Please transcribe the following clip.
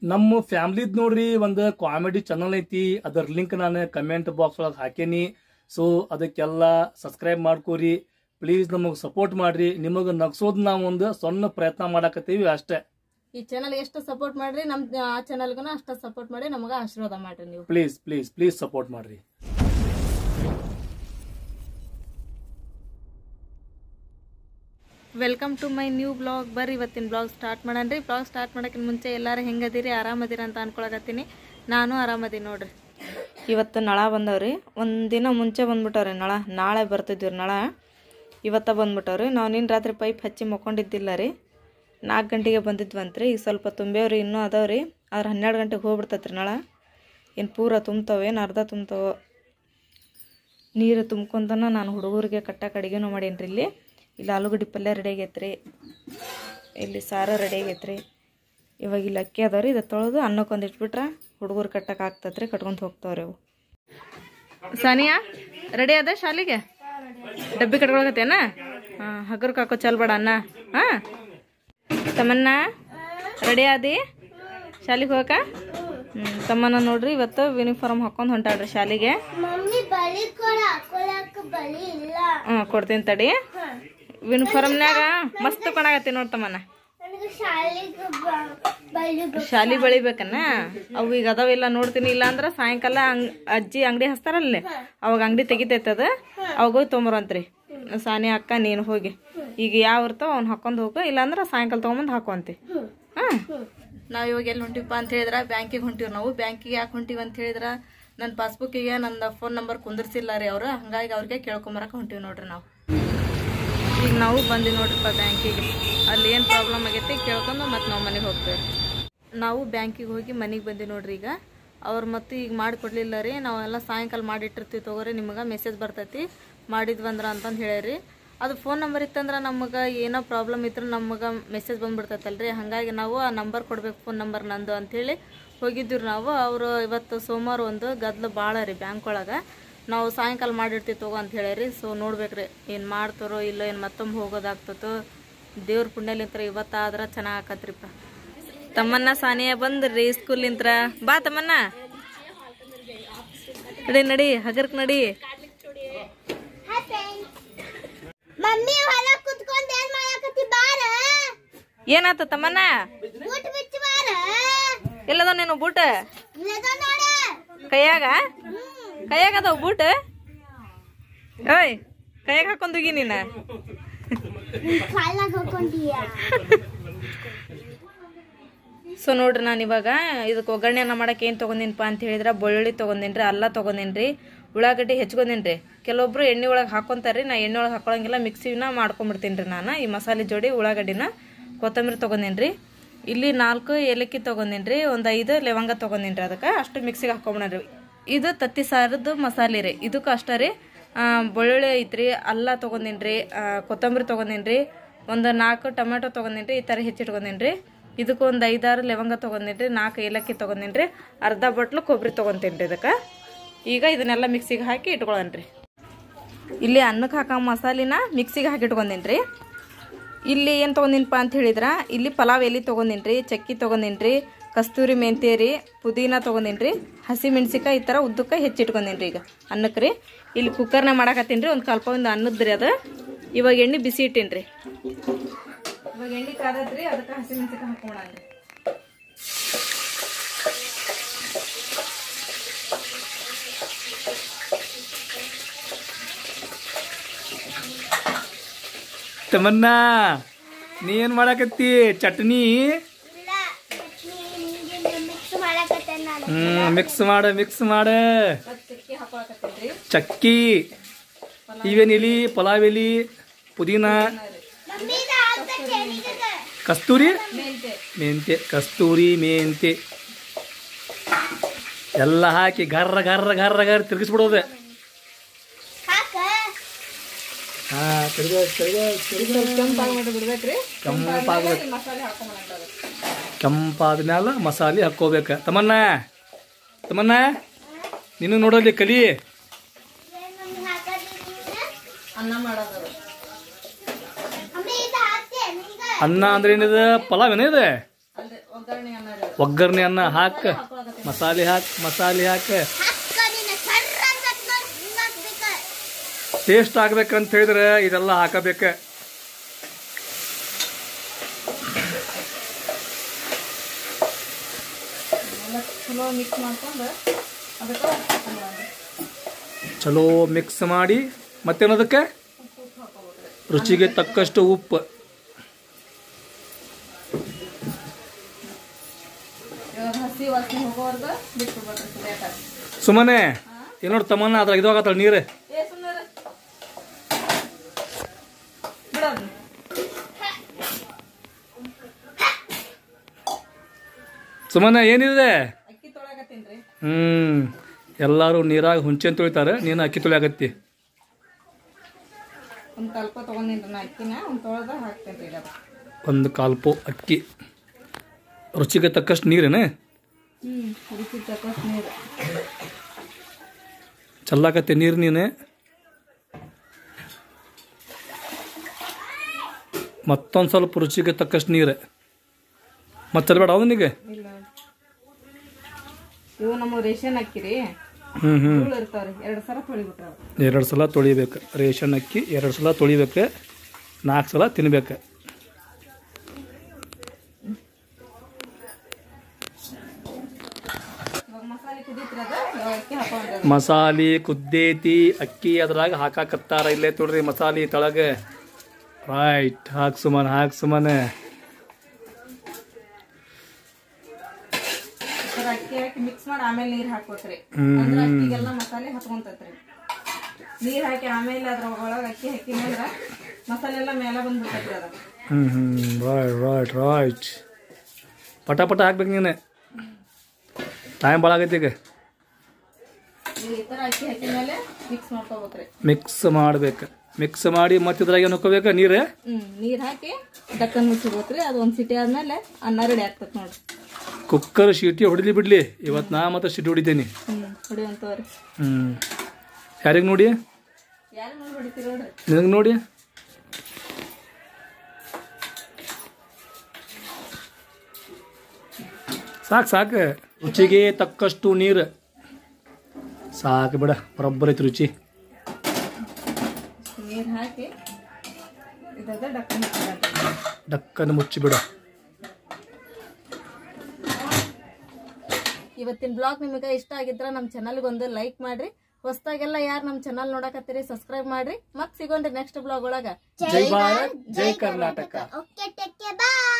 ನಮ್ಮ ಫ್ಯಾಮ್ಲಿದ್ ನೋಡ್ರಿ ಒಂದು ಕಾಮಿಡಿ ಚಾನಲ್ ಐತಿ ಅದರ ಲಿಂಕ್ ನಾನು ಕಮೆಂಟ್ ಬಾಕ್ಸ್ ಒಳಗೆ ಹಾಕೇನಿ ಸೊ ಅದಕ್ಕೆಲ್ಲ ಸಬ್ಸ್ಕ್ರೈಬ್ ಮಾಡ್ಕೋರಿ ಪ್ಲೀಸ್ ನಮಗೆ ಸಪೋರ್ಟ್ ಮಾಡ್ರಿ ನಿಮಗೆ ನಗ್ಸೋದ್ ನಾವು ಒಂದು ಸಣ್ಣ ಪ್ರಯತ್ನ ಮಾಡಾಕತ್ತೀವಿ ಅಷ್ಟೇ ಈ ಚಾನಲ್ ಎಷ್ಟು ಸಪೋರ್ಟ್ ಮಾಡ್ರಿ ನಮ್ ಆ ಚಾನಲ್ಗೂ ಅಷ್ಟ ಸಪೋರ್ಟ್ ಮಾಡಿ ನಮಗ ಆಶೀರ್ವಾದ ಮಾಡ್ರಿ ನೀವು ಪ್ಲೀಸ್ ಪ್ಲೀಸ್ ಪ್ಲೀಸ್ ಸಪೋರ್ಟ್ ಮಾಡ್ರಿ welcome to my new blog ಬರ್ರಿ ಇವತ್ತಿನ ಬ್ಲಾಗ್ ಸ್ಟಾರ್ಟ್ ಮಾಡನ್ರಿ ಬ್ಲಾಗ್ ಸ್ಟಾರ್ಟ್ ಮಾಡೋಕ್ಕಿಂತ ಮುಂಚೆ ಎಲ್ಲರೂ ಹೆಂಗದಿರಿ ಆರಾಮದಿರಿ ಅಂತ ಅನ್ಕೊಳಕತ್ತೀನಿ ನಾನು ಆರಾಮದೀನಿ ನೋಡ್ರಿ ಇವತ್ತು ನಳ ಬಂದವ್ರಿ ಒಂದು ದಿನ ಮುಂಚೆ ಬಂದ್ಬಿಟ್ಟವ್ರಿ ನಳ ನಾಳೆ ಬರ್ತಿದ್ವಿ ನಳ ಇವತ್ತ ಬಂದ್ಬಿಟ್ಟವ್ರಿ ನಾವು ನಿನ್ನ ರಾತ್ರಿ ಪೈಪ್ ಹಚ್ಚಿ ಮಕ್ಕೊಂಡಿದ್ದಿಲ್ಲ ರೀ ನಾಲ್ಕು ಗಂಟೆಗೆ ಬಂದಿದ್ವಂತ್ರಿ ಈಗ ಸ್ವಲ್ಪ ತುಂಬ್ಯಾವ್ರಿ ಇನ್ನೂ ಅದಾವ್ರಿ ಆದ್ರೆ ಹನ್ನೆರಡು ಗಂಟೆಗೆ ಹೋಗ್ಬಿಡ್ತೈತ್ರಿ ನಳ ಏನು ಪೂರ ತುಂಬ್ತಾವೆ ಏನು ಅರ್ಧ ತುಂಬ್ತಾವ ನೀರು ತುಂಬ್ಕೊಂತನ ನಾನು ಹುಡುಗರಿಗೆ ಕಟ್ಟಕ್ಕೆ ಅಡುಗೆನೂ ಮಾಡೀನಿ ಇಲ್ಲಿ ಇಲ್ಲಿ ಆಲೂಗಡ್ಡೆ ಪಲ್ಯ ರೆಡಿ ಆಗೈತ್ರಿ ಇಲ್ಲಿ ಸಾರು ರೆಡಿ ಆಗೈತ್ರಿ ಇವಾಗ ಇಲ್ಲಿ ಅಕ್ಕಿ ಅದಾವ್ರಿ ಇದು ತೊಳೆದು ಅನ್ನಕ್ಕೊಂದು ಇಟ್ಬಿಟ್ರೆ ಹುಡುಗರು ಕಟ್ಟಕ್ಕೆ ಆಗ್ತತ್ರಿ ಕಟ್ಕೊಂತ ಹೋಗ್ತಾವ್ರಿ ಅವು ಸಾನಿಯಾ ರೆಡಿ ಅದ ಶಾಲಿಗೆ ಡಬ್ಬಿ ಕಟ್ಕೊಳಕತ್ತೇನ ಹಾಂ ಹಗರ್ಕ್ ಹಾಕೋ ಚಲ್ಬೇಡ ಅನ್ನ ಹಾಂ ತಮ್ಮನ್ನ ರೆಡಿ ಆದಿ ಶಾಲಿಗೆ ಹೋಗಕ ಹ್ಞೂ ತಮ್ಮನ್ನ ನೋಡ್ರಿ ಇವತ್ತು ಯೂನಿಫಾರ್ಮ್ ಹಾಕೊಂಡು ಹೊಂಟಾಳ್ರಿ ಶಾಲಿಗೆ ಮಮ್ಮಿ ಬಳಿ ಕೊಡ ಹಾಕೊಳಕ್ ಬಳಿ ಇಲ್ಲ ಹ್ಞೂ ಕೊಡ್ತೀನಿ ತಡಿ ಯೂನಿಫಾರ್ಮ್ನ್ಯಾಗ ಮಸ್ತ್ ಕೊಡಾಕತ್ತಿ ನೋಡ್ ತಮ್ಮನ್ನ ನನಗೆ ಶಾಲೆಗೆ ಬ- ಬಳಿ ಬ- ಶಾಲಿ ಬೆಳಿಬೇಕನ್ನ ಅವು ಈಗ ಅದಾವಿಲ್ಲ ನೋಡ್ತೀನಿ ಇಲ್ಲ ಅಂದ್ರೆ ಸಾಯಂಕಾಲ ಅಂಗ್ ಅಜ್ಜಿ ಅಂಗಡಿ ಹಚ್ತಾರಲ್ಲೇ ಅವಾಗ ಅಂಗಡಿ ತೆಗಿತೈತದ ಅವಾಗ ಹೋಗಿ ತೊಂಬರಂತ್ರಿ ಸಾನಿ ಅಕ್ಕ ನೀನು ಹೋಗಿ ಈಗ ಯಾವ ಇರ್ತಾವ ಅವ್ನು ಹಾಕೊಂಡು ಹೋಗು ಇಲ್ಲಾಂದ್ರೆ ಸಾಯಂಕಾಲ ತೊಗೊಂಬಂದು ಹಾಕುವಂತಿ ಹಾಂ ನಾವು ಇವಾಗ ಎಲ್ಲಿ ಹೊಂಟಿವಪ್ಪ ಅಂತ ಹೇಳಿದ್ರೆ ಬ್ಯಾಂಕಿಗೆ ಹೊಂಟಿವಿ ನಾವು ಬ್ಯಾಂಕಿಗೆ ಯಾಕೆ ಹೊಂಟಿವಿ ಅಂತ ಹೇಳಿದ್ರೆ ನನ್ನ ಪಾಸ್ಬುಕ್ಕಿಗೆ ನನ್ನ ಫೋನ್ ನಂಬರ್ ಕುಂದಿರ್ಸಿಲ್ಲ ರೀ ಅವರು ಹಂಗಾಗಿ ಅವ್ರಿಗೆ ಕೇಳ್ಕೊಂಬರಕ್ಕೆ ಹೊಂಟಿವಿ ನೋಡ್ರಿ ನಾವು ಈಗ ನಾವು ಬಂದಿ ನೋಡ್ರಿಪ್ಪ ಬ್ಯಾಂಕಿಗೆ ಅಲ್ಲಿ ಏನು ಪ್ರಾಬ್ಲಮ್ ಆಗೈತಿ ಕೇಳ್ಕೊಂಡು ಮತ್ತೆ ನಾವು ಮನೆಗೆ ಹೋಗ್ತೇವೆ ನಾವು ಬ್ಯಾಂಕಿಗೆ ಹೋಗಿ ಮನೆಗೆ ಬಂದಿ ನೋಡ್ರಿ ಈಗ ಅವ್ರು ಮತ್ತೆ ಈಗ ಮಾಡಿಕೊಡ್ಲಿಲ್ಲ ರೀ ನಾವೆಲ್ಲ ಸಾಯಂಕಾಲ ಮಾಡಿಟ್ಟಿರ್ತೀವಿ ತಗೋರಿ ನಿಮಗೆ ಮೆಸೇಜ್ ಬರ್ತೈತಿ ಮಾಡಿದ್ವಂದ್ರ ಅಂತಂದು ಹೇಳ್ಯಾರಿ ಅದು ಫೋನ್ ನಂಬರ್ ಇತ್ತಂದ್ರೆ ನಮಗೆ ಏನೋ ಪ್ರಾಬ್ಲಮ್ ಇದ್ರೆ ನಮಗೆ ಮೆಸೇಜ್ ಬಂದ್ಬಿಡ್ತೈತಲ್ರಿ ಹಾಗಾಗಿ ನಾವು ಆ ನಂಬರ್ ಕೊಡ್ಬೇಕು ಫೋನ್ ನಂಬರ್ ನಂದು ಅಂಥೇಳಿ ಹೋಗಿದ್ದೀವಿ ನಾವು ಅವರು ಇವತ್ತು ಸೋಮವಾರ ಒಂದು ಗದ್ಲು ಭಾಳ ರೀ ಬ್ಯಾಂಕ್ ಒಳಗೆ ನಾವು ಸಾಯಂಕಾಲ ಮಾಡಿರ್ತೀವಿ ತಗೋ ಅಂತ ಹೇಳ್ಯಾರಿ ಸೊ ನೋಡ್ಬೇಕ್ರಿ ಏನು ಮಾಡ್ತಾರೋ ಇಲ್ಲ ಏನು ಮತ್ತೊಮ್ಮೆ ಹೋಗೋದಾಗ್ತತೋ ದೇವ್ರ ಪುಣ್ಯಲಿಂತ್ರ ಇವತ್ತಾದ್ರೆ ಚೆನ್ನಾಗಿ ಆಕತ್ರಿಪ್ಪ ತಮ್ಮನ್ನ ಸಾನಿಯ ಬಂದ್ರಿ ಸ್ಕೂಲಿಂತ್ರ ಬಾ ತಮ್ಮನ್ನ ನಡಿ ನಡಿ ಹಗರ್ಕ್ ನಡಿ Hi, friends. ಮಮ್ಮಿ ಹೊಲ ಕುತ್ಕೊಂಡ್ ಏನ್ ಮಾಡಾಕತ್ತಿ ಬಾರ ಏನಾತ ತಮ್ಮನ್ನ ಬೂಟ್ ಬಿಚ್ಚ ಬಾರ ಎಲ್ಲದ ನೀನು ಬೂಟ್ ಇಲ್ಲದ ನೋಡ ಕೈಯಾಗ ಕೈಯಾಗ ಅದಾವ ಬೂಟ್ ಓಯ್ ಕೈಯಾಗ ಹಾಕೊಂಡೋಗಿ ನೀನು ಕಾಲಾಗ ಹಾಕೊಂಡಿಯ ಸೊ ನೋಡ್ರಿ ನಾನು ಇವಾಗ ಇದಕ್ಕೆ ಒಗ್ಗರಣೆನ ಮಾಡಕ್ಕೆ ಏನು ತೊಗೊಂಡಿನಪ್ಪ ಅಂತ ಹೇಳಿದ್ರೆ ಬೆಳ್ಳುಳ್ಳಿ ತೊಗೊಂಡಿನ್ರಿ ಅಲ್ಲ ತೊಗೊಂಡಿನ್ರಿ ಉಳ್ಳಾಗಡ್ಡಿ ಹೆಚ್ಕೊಂಡಿನ್ರಿ ಕೆಲವೊಬ್ರು ಎಣ್ಣೆ ಒಳಗೆ ಹಾಕೊಂತಾರೆ ನಾ ಎಣ್ಣೆ ಒಳಗೆ ಹಾಕೊಳಂಗಿಲ್ಲ ಮಿಕ್ಸಿನ ಮಾಡ್ಕೊಂಬಿಡ್ತೀನಿ ರೀ ನಾನು ಈ ಮಸಾಲೆ ಜೋಡಿ ಉಳ್ಳಾಗಡ್ಡಿನ ಕೊತ್ತಂಬರಿ ತೊಗೊಂಡಿನ್ರಿ ಇಲ್ಲಿ ನಾಲ್ಕು ಏಲಕ್ಕಿ ತೊಗೊಂಡಿನ್ರಿ ಒಂದು ಐದು ಲವಂಗ ತೊಗೊಂಡಿನ್ರಿ ಅದಕ್ಕೆ ಅಷ್ಟು ಮಿಕ್ಸಿಗೆ ಹಾಕೊಂಬಿಡ್ರಿ ಇದು ತತ್ತಿ ಸಾರದ್ದು ಮಸಾಲೆ ರೀ ಇದಕ್ಕೂ ಅಷ್ಟೇ ರೀ ಆ, ಬೆಳ್ಳುಳ್ಳಿ ಐತ್ರಿ ಅಲ್ಲ ತೊಗೊಂಡಿನ್ರಿ ಆ, ಕೊತ್ತಂಬರಿ ತೊಗೊಂಡಿನ್ರಿ ಒಂದು ನಾಲ್ಕು ಟೊಮೆಟೊ ತೊಗೊಂಡಿನ್ರಿ ಈ ಥರ ಹೆಚ್ಚಿಟ್ಕೊಂಡೇನ್ರಿ ಇದಕ್ಕೆ ಒಂದು ಐದಾರು ಲವಂಗ ತೊಗೊಂಡಿನ್ರಿ ನಾಲ್ಕು ಏಲಕ್ಕಿ ತೊಗೊಂಡಿನ್ರಿ ಅರ್ಧ ಬಟ್ಲು ಕೊಬ್ಬರಿ ತೊಗೊಂತೀನಿ ರೀ ಇದಕ್ಕೆ ಈಗ ಇದನ್ನೆಲ್ಲ ಮಿಕ್ಸಿಗೆ ಹಾಕಿ ಇಟ್ಕೊಳ್ಳೋಣ್ರಿ ಇಲ್ಲಿ ಅನ್ನಕ್ಕೆ ಹಾಕೋ ಮಸಾಲಿನ ಮಿಕ್ಸಿಗೆ ಹಾಕಿ ಇಟ್ಕೊಂಡೀನಿ ಇಲ್ಲಿ ಏನು ತೊಗೊಂಡಿನಪ್ಪ ಅಂತ ಹೇಳಿದ್ರೆ ಇಲ್ಲಿ ಪಲಾವ್ ಎಲೆ ತೊಗೊಂಡೀನಿ ರೀ ಚಕ್ಕಿ ತೊಗೊಂಡೀನಿ ರೀ ಕಸ್ತೂರಿ ಮೆಂತ್ಯ ರೀ ಪುದೀನ ತೊಗೊಂಡೀನಿ ರೀ ಹಸಿ ಮೆಣ್ಸಿಕಾಯಿ ಈ ಥರ ಉದ್ದಕ್ಕೆ ಹೆಚ್ಚಿಟ್ಕೊಂಡೀನಿ ರೀ ಈಗ ಅನ್ನಕ್ಕೆ ರೀ ಇಲ್ಲಿ ಕುಕ್ಕರ್ನ ಮಾಡಾಕತ್ತೀನಿ ರೀ ಒಂದು ಕಲ್ಪ ಒಂದು ಅನ್ನದ ರೀ ಅದು ಇವಾಗ ಎಣ್ಣೆ ಬಿಸಿ ಇಟ್ಟೀನಿ ರೀ ಇವಾಗ ಎಣ್ಣೆ ಕಾದತ್ರಿ ಅದಕ್ಕೆ ಹಸಿ ಮೆಣಸಿಕಾಯಿ ಹಾಕೋಣ ತಮನ್ನ ನೀ ಏನ್ ಮಾಡಾಕತ್ತಿ ಚಟ್ನಿ ಇಲ್ಲ ಚಟ್ನಿ ಹಿಂಗೆ ಮಿಕ್ಸ್ ಮಾಡಾಕತ್ತೆ ನಾನು ಹ್ಮ್ ಮಿಕ್ಸ್ ಮಾಡ ಮಿಕ್ಸ್ ಮಾಡ ಚಕ್ಕಿ ಹಾಕೊಳಕತ್ತೀನಿ ಚಕ್ಕಿ ಇವೇನ್ ಎಲಿ ಪಲಾವ್ ಎಲಿ ಪುದೀನ ಮಮ್ಮಿ ಇದು ಹಾಕ್ತೈತೆ ಎಲ್ಲಿಗದ? ಕಸ್ತೂರಿ ಮೆಂತೆ ಮೆಂತೆ ಕಸ್ತೂರಿ ಮೆಂತೆ ಎಲ್ಲ ಹಾಕಿ ಗರ್ರ ಗರ್ರ ಗರ್ರ ಗರ್ರ ತಿರುಗಿಸ್ಬಿಡೋದೆ ಹಾಕ ಹಾ ತಿರ್ಗ ತಿರ್ಗ ತಿರ್ಗ ಕೆಂಪಾಗಿ ಮಾಡಿ ಬಿಡ್ಬೇಕ್ರಿ ಕೆಂಪಾಗ್ಬೇಕು ಮಸಾಲೆ ಹಾಕೊಂಡ್ ಕೆಂಪಾದ ಮ್ಯಾಲ ಮಸಾಲೆ ಹಾಕ್ಕೋಬೇಕ ತಮ್ಮನ್ನ ತಮ್ಮನ್ನ ನೀನು ನೋಡೋಲ್ಲಿ ಕಲಿ ಏನ್ ಮಮ್ಮಿ ಹಾಕದಿಲ್ಲ ಅನ್ನ ಮಾಡೋದು ಮಮ್ಮಿ ಇದು ಹಾಕ್ತೆ ನಿಂಗ ಅನ್ನ ಅಂದ್ರೆ ಏನಿದೆ ಪಲಾವ್ ಏನಿದೆ ಅಲ್ರಿ ಒಗ್ಗರಣೆ ಅನ್ನ ಒಗ್ಗರಣೆ ಅನ್ನ ಹಾಕ ಮಸಾಲೆ ಹಾಕ್ ಮಸಾಲೆ ಹಾಕ ಹಾಕ್ಕೊಂಡಿನ ಸರ್ರ ಅಂತ ನೋಡಿ ಹಿಂಗ್ ಹಾಕ್ಬೇಕ ಟೇಸ್ಟ್ ಆಗ್ಬೇಕಂತ ಹೇಳಿದ್ರೆ ಇದೆಲ್ಲ ಹಾಕಬೇಕ ಎಲ್ಲ ಚಲೋ ಮಿಕ್ಸ್ ಮಾಡ್ಕೊಂಡು ಅದಕ್ಕೆ ಉಪ್ಪು ಹಾಕೊಂಡ್ಬರೋದು. ಚಲೋ ಮಿಕ್ಸ್ ಮಾಡಿ ಮತ್ತೇನದಕ್ಕೆ ರುಚಿಗೆ ತಕ್ಕಷ್ಟು ಉಪ್ಪು ಇವಾಗ ಹಸಿ ವಾಸನೆ ಹೋಗೋವರ್ಗ ಬಿಟ್ಟು ಬಿಡ್ರಿ ಸುರಿಯಾಕ ಸುಮ್ಮನೆ ಏನೋಡ್ ತಮ್ಮನ್ನ ಅದ್ರಾಗ ಇದಾಗತ್ತಳ ನೀರು ಏ ಸುಮ್ಮನೆ ಬಿಡೋದು ಸುಮ್ಮನೆ ಏನಿದೆ ಅಕ್ಕಿ ತೊಳಗತ್ತೀನಿ ಹ್ಮ್ ಎಲ್ಲಾರು ನೀರಾಗ ಹುಂಚೆ ತೊಳಿತಾರೆ ನೀನು ಅಕ್ಕಿ ತೊಳಿಯಾಗತ್ತಿ ಒಂದು ಕಲ್ಪ ತೊಗೊಂಡಿನ್ರಿ ನಾ ಅಕ್ಕಿನ ಒಂದು ತೊಳೆದ ಹಾಕ್ತೇನೆ ರೀ ಅದು ಒಂದು ಕಾಲ್ಪು ಅಕ್ಕಿ ರುಚಿಗೆ ತಕ್ಕಷ್ಟು ನೀರೇನೆ ಹ್ಞೂ ರುಚಿ ತಕ್ಕಷ್ಟು ನೀರು ಚಲ್ಲಾಕತ್ತೆ ನೀರು ನೀನು ಮತ್ತೊಂದು ಸ್ವಲ್ಪ ರುಚಿಗೆ ತಕ್ಕಷ್ಟು ನೀರು ಮತ್ತೆ ಚಲ್ಬೇಡ ಅವನಿಗೆ ಇಲ್ಲ ಇವು ನಮ್ಮ ರೇಷನ್ ಅಕ್ಕಿ ರೀ ಹ್ಞೂ ಹ್ಞೂ ಹುಳು ಇರ್ತಾವ್ರಿ ಎರಡು ಸಲ ತೊಳಿಬಿಟ್ರೆ ಎರಡು ಸಲ ತೊಳಿಬೇಕು ರೇಷನ್ ಅಕ್ಕಿ ಎರಡು ಸಲ ತೊಳಿಬೇಕು ನಾಲ್ಕು ಸಲ ತಿನ್ಬೇಕು ಇವಾಗ ಮಸಾಲೆ ಕುದೀತ್ರಿ ಅದು ಇವಾಗ ಅಕ್ಕಿ ಹಾಕೊಂಡ್ರೆ ಮಸಾಲೆ ಕುದ್ದೇತಿ ಅಕ್ಕಿ ಅದ್ರಾಗ ಹಾಕಾಕತ್ತಾರ ಇಲ್ಲೇ ತೊಡ್ರಿ ಮಸಾಲೆ ತಳಗೆ ರೈಟ್ ಹಾಕ್ ಸುಮನ್ ಹಾಕ್ ಸುಮನೆ ಸರ್ ಅಕ್ಕಿ ಹಾಕಿ ಮಿಕ್ಸ್ ಮಾಡಿ ಆಮೇಲೆ ನೀರು ಹಾಕ್ಬೇಕ್ರಿ ಹ್ಮ್. ಅಂದ್ರೆ ಅಕ್ಕಿಗೆಲ್ಲ ಮಸಾಲೆ ಹತ್ಕೊಂತೈತ್ರಿ ನೀರು ಹಾಕಿ ಆಮೇಲೆ ಅದ್ರ ಒಳಗೆ ಅಕ್ಕಿ ಹಾಕಿದ್ರೆ ಮಸಾಲೆ ಎಲ್ಲ ಮೇಲೆ ಬಂದ್ಬಿಡ್ತೈತ್ರಿ ಅದ ಹ್ಞೂ ಹ್ಞೂ ರೈಟ್ ರೈಟ್ ರೈಟ್ ಪಟ ಪಟ ಹಾಕ್ಬೇಕು ನೀನು ಟೈಮ್ ಭಾಳ ಆಗೈತಿ ಈಗ ಈಗ ಈ ಥರ ಅಕ್ಕಿ ಹಾಕಿದ ಮೇಲೆ ಮಿಕ್ಸ್ ಮಾಡ್ಕೋಬೇಕ್ರಿ ಮಿಕ್ಸ್ ಮಾಡ್ಬೇಕು ಮಿಕ್ಸ್ ಮಾಡಿ ಮತ್ತೆ ಇದ್ರಾಗ ಏನು ಹಾಕೋಬೇಕು ನೀರು ಹ್ಞೂ ನೀರು ಹಾಕಿ ಡಕ್ಕನ್ ಮುಚ್ಚಿಬೇಕ್ರಿ ಅದು ಒಂದು ಸಿಟಿ ಆದ್ಮೇಲೆ ಅನ್ನ ರೆಡಿ ಆಗ್ತೈತೆ ನೋಡ್ರಿ ಕುಕ್ಕರ್ ಶೀಟಿ ಹೊಡಿಲಿ ಬಿಡ್ಲಿ ಇವತ್ತು ನಾ ಮತ್ತೆ ಶೀಟಿ ಹೊಡಿತೀನಿ ಹ್ಞೂ ಹೊಡಿವಂತವ್ರಿ ಹ್ಞೂ ಯಾರಿಗೆ ನೋಡಿ ಯಾರು ನೋಡಿ ಹೊಡಿತೀರಿ ನೋಡ್ರಿ ನಿನಗೆ ನೋಡಿ ಸಾಕು ಸಾಕು ರುಚಿಗೆ ತಕ್ಕಷ್ಟು ನೀರು ಸಾಕು ಬಿಡ ಬರೋಬ್ಬರ ಐತಿ ರುಚಿ ನೀರು ಹಾಕಿ ಇದಾಗ ಡಕ್ಕನ್ ಮುಚ್ಚಿಬಿಡ್ರಿ ಡಕ್ಕನ್ನು ಮುಚ್ಚಿ ಬಿಡ ಇವತ್ತಿನ ಬ್ಲಾಗ್ ನಿಮಗೆ ಇಷ್ಟ ಆಗಿದ್ರೆ ನಮ್ಮ ಚಾನಲ್ಗೆ ಒಂದು ಲೈಕ್ ಮಾಡ್ರಿ ಹೊಸ್ದಾಗೆಲ್ಲ ಯಾರು ನಮ್ಮ ಚಾನಲ್ ನೋಡಕತ್ತೀರಿ ಸಬ್ಸ್ಕ್ರೈಬ್ ಮಾಡ್ರಿ ಮತ್ತೆ ಸಿಗೋಣ್ರಿ ನೆಕ್ಸ್ಟ್ ಬ್ಲಾಗ್ ಒಳಗ ಜೈ ಭಾರತ್ ಜೈ ಕರ್ನಾಟಕ ಓಕೆ ಟೆಕ್ಕೆ ಬಾಯ್